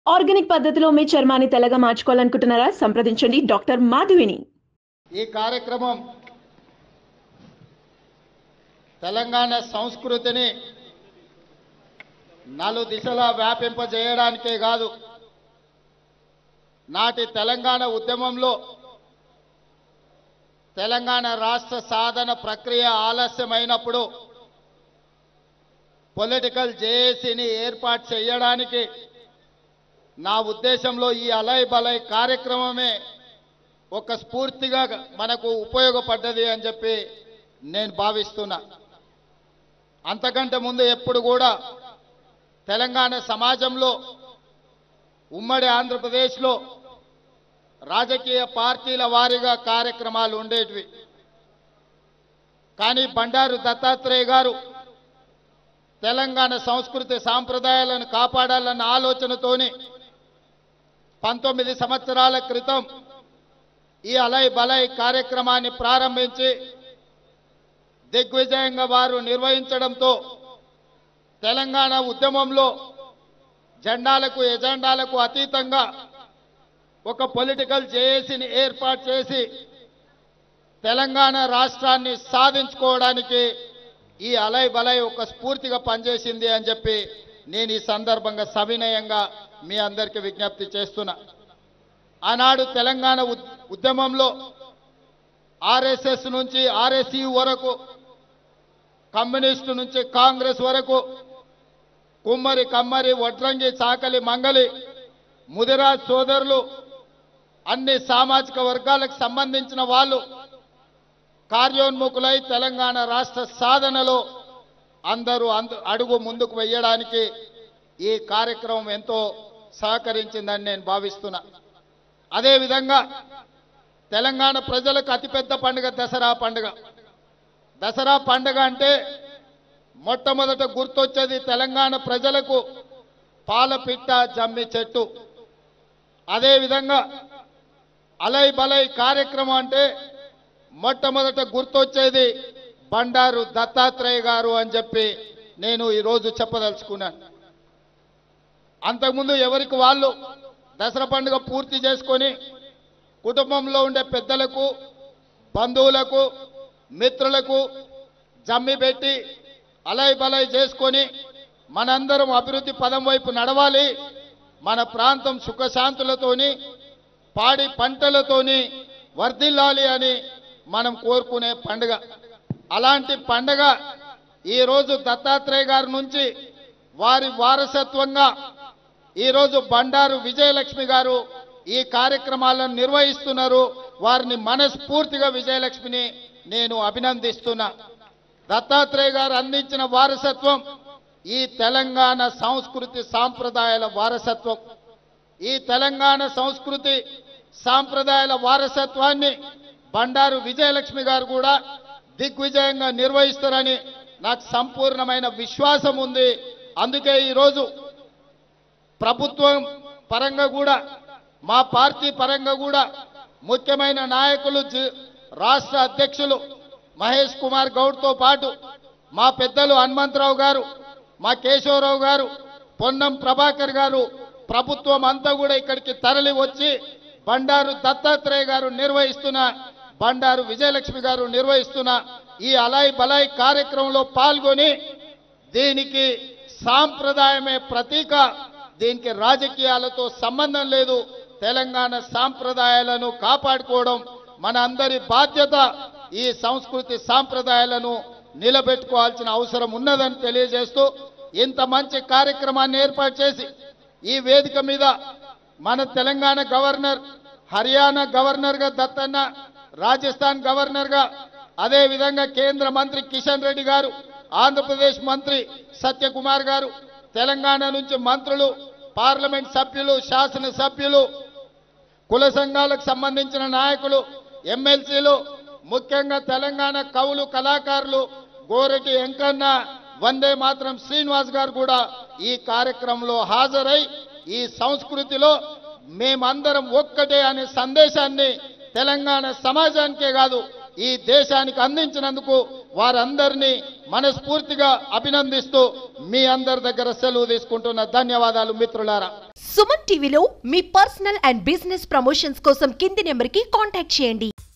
organic పద్ధతిలో మీ చర్మాన్ని తెల్లగా మార్చుకోవాలనుకుంటున్నారా సంప్రదించండి డాక్టర్ మాధవిని ఈ కార్యక్రమం తెలంగాణ సంస్కృతిని నలు దిశలా వ్యాపింపజేయడానికే కాదు నాటి తెలంగాణ ఉద్యమంలో తెలంగాణ రాష్ట్ర సాధన ప్రక్రియ ఆలస్యమైనప్పుడు పొలిటికల్ జేఏసీని ఏర్పాటు చేయడానికి నా ఉద్దేశంలో ఈ అలయ్ బలయ్ కార్యక్రమమే ఒక స్ఫూర్తిగా మనకు ఉపయోగపడ్డది అని చెప్పి నేను భావిస్తున్నా అంతకంటే ముందు ఎప్పుడు కూడా తెలంగాణ సమాజంలో ఉమ్మడి ఆంధ్రప్రదేశ్లో రాజకీయ పార్టీల వారీగా కార్యక్రమాలు ఉండేటివి కానీ బండారు దత్తాత్రేయ గారు తెలంగాణ సంస్కృతి సాంప్రదాయాలను కాపాడాలన్న ఆలోచనతోని పంతొమ్మిది సంవత్సరాల క్రితం ఈ అలయ్ బలయ్ కార్యక్రమాన్ని ప్రారంభించి దిగ్విజయంగా వారు నిర్వహించడంతో తెలంగాణ ఉద్యమంలో జెండాలకు ఎజెండాలకు అతీతంగా ఒక పొలిటికల్ జేఏసీని ఏర్పాటు చేసి తెలంగాణ రాష్ట్రాన్ని సాధించుకోవడానికి ఈ అలయ్ బలయ్ ఒక స్ఫూర్తిగా పనిచేసింది అని చెప్పి నేను ఈ సందర్భంగా సవినయంగా మీ అందరికీ విజ్ఞప్తి చేస్తున్నా ఆనాడు తెలంగాణ ఉద్- ఉద్యమంలో ఆర్ఎస్ఎస్ నుంచి ఆర్ఎస్యు వరకు కమ్యూనిస్టు నుంచి కాంగ్రెస్ వరకు కుమ్మరి కమ్మరి వడ్రంగి చాకలి మంగలి ముదిరాజ్ సోదరులు అన్ని సామాజిక వర్గాలకు సంబంధించిన వాళ్ళు కార్యోన్ముఖులై తెలంగాణ రాష్ట్ర సాధనలో అందరూ అందు అడుగు ముందుకు వెయ్యడానికి ఈ కార్యక్రమం ఎంతో సహకరించిందని నేను భావిస్తున్నా అదేవిధంగా తెలంగాణ ప్రజలకు అతిపెద్ద పండుగ దసరా పండుగ దసరా పండుగ అంటే మొట్టమొదట గుర్తొచ్చేది తెలంగాణ ప్రజలకు పాలపిట్ట జమ్మి చెట్టు అదేవిధంగా అలై బలై కార్యక్రమం అంటే మొట్టమొదట గుర్తొచ్చేది బండారు దత్తాత్రేయ గారు అని చెప్పి నేను ఈరోజు చెప్పదలుచుకున్నాను అంతకుముందు ఎవరికి వాళ్ళు దసరా పండుగ పూర్తి చేసుకొని కుటుంబంలో ఉండే పెద్దలకు బంధువులకు మిత్రులకు జమ్మి పెట్టి అలై బలై చేసుకొని మనందరం అభివృద్ధి పదం వైపు నడవాలి మన ప్రాంతం సుఖశాంతులతోని పాడి పంటలతోని వర్ధిల్లాలి అని మనం కోరుకునే పండుగ అలాంటి పండుగ ఈరోజు దత్తాత్రేయ గారి నుంచి వారి వారసత్వంగా ఈరోజు బండారు విజయలక్ష్మి గారు ఈ కార్యక్రమాలను నిర్వహిస్తున్నారు వారిని మనస్ఫూర్తిగా విజయలక్ష్మిని నేను అభినందిస్తున్నా దత్తాత్రేయ గారు అందించిన వారసత్వం ఈ తెలంగాణ సంస్కృతి సాంప్రదాయాల వారసత్వం ఈ తెలంగాణ సంస్కృతి సాంప్రదాయాల వారసత్వాన్ని బండారు విజయలక్ష్మి గారు కూడా దిగ్విజయంగా నిర్వహిస్తారని నాకు సంపూర్ణమైన విశ్వాసం ఉంది అందుకే ఈరోజు ప్రభుత్వం పరంగా కూడా మా పార్టీ పరంగా కూడా ముఖ్యమైన నాయకులు జి- రాష్ట్ర అధ్యక్షులు మహేష్ కుమార్ గౌడ్తో పాటు మా పెద్దలు హనుమంతరావు గారు మా కేశవరావు గారు పొన్నం ప్రభాకర్ గారు ప్రభుత్వం అంతా కూడా ఇక్కడికి తరలి వచ్చి బండారు దత్తాత్రేయ గారు నిర్వహిస్తున్న బండారు విజయలక్ష్మి గారు నిర్వహిస్తున్న ఈ అలాయ్ బలాయ్ కార్యక్రమంలో పాల్గొని దీనికి సాంప్రదాయమే ప్రతీక దీనికి రాజకీయాలతో సంబంధం లేదు తెలంగాణ సాంప్రదాయాలను కాపాడుకోవడం మన అందరి బాధ్యత ఈ సంస్కృతి సాంప్రదాయాలను నిలబెట్టుకోవాల్సిన అవసరం ఉన్నదని తెలియజేస్తూ ఇంత మంచి కార్యక్రమాన్ని ఏర్పాటు చేసి ఈ వేదిక మీద మన తెలంగాణ గవర్నర్ హర్యానా గవర్నర్గా దత్తన్న రాజస్థాన్ గవర్నర్గా అదే విధంగా కేంద్ర మంత్రి కిషన్ రెడ్డి గారు ఆంధ్రప్రదేశ్ మంత్రి సత్యకుమార్ గారు తెలంగాణ నుంచి మంత్రులు పార్లమెంట్ సభ్యులు శాసన సభ్యులు కుల సంఘాలకు సంబంధించిన నాయకులు ఎమ్మెల్సీలు ముఖ్యంగా తెలంగాణ కవులు కళాకారులు గోరెటి వెంకన్న వందే మాత్రం శ్రీనివాస్ గారు కూడా ఈ కార్యక్రమంలో హాజరై ఈ సంస్కృతిలో మేమందరం ఒక్కటే అనే సందేశాన్ని తెలంగాణ సమాజానికే కాదు ఈ దేశానికి అందించినందుకు వారందరినీ మనస్ఫూర్తిగా అభినందిస్తూ మీ అందరి దగ్గర సెలవు తీసుకుంటున్న ధన్యవాదాలు మిత్రులారా సుమన్ టీవీలో మీ పర్సనల్ అండ్ బిజినెస్ ప్రమోషన్స్ కోసం కింది నెంబర్కి కాంటాక్ట్ చేయండి